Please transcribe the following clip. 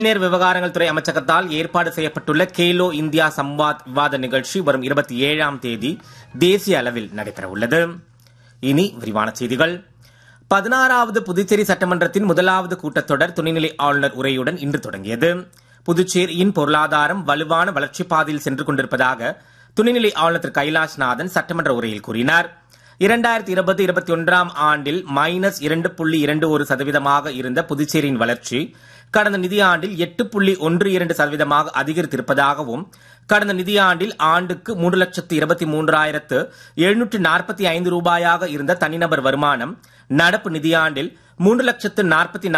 இளைஞர் விவகாரங்கள் துறை அமைச்சகத்தால் ஏற்பாடு செய்யப்பட்டுள்ள கேலோ இந்தியா சம்வாத் விவாத நிகழ்ச்சி வரும் இருபத்தி ஏழாம் தேதி தேசிய அளவில் நடைபெறவுள்ளது இனி விரிவான செய்திகள் பதினாறாவது புதுச்சேரி சட்டமன்றத்தின் முதலாவது கூட்டத்தொடர் துணைநிலை ஆளுநர் உரையுடன் இன்று தொடங்கியது புதுச்சேரியின் பொருளாதாரம் வலுவான வளர்ச்சிப் பாதையில் சென்று கொண்டிருப்பதாக துணைநிலை ஆளுநர் திரு கைலாஷ்நாதன் சட்டமன்ற உரையில் கூறினார் இரண்டாயிரத்தி இருபது இருபத்தி ஒன்றாம் ஆண்டில் மைனஸ் இரண்டு புள்ளி இரண்டு ஒரு சதவீதமாக இருந்த புதுச்சேரியின் வளர்ச்சி கடந்த நிதியாண்டில் எட்டு புள்ளி ஒன்று இரண்டு சதவீதமாக அதிகரித்திருப்பதாகவும் கடந்த நிதியாண்டில் ஆண்டுக்கு மூன்று லட்சத்து இருபத்தி மூன்றாயிரத்து எழுநூற்று நாற்பத்தி ஐந்து ரூபாயாக இருந்த தனிநபர் வருமானம் நடப்பு நிதியாண்டில் மூன்று லட்சத்து நாற்பத்தி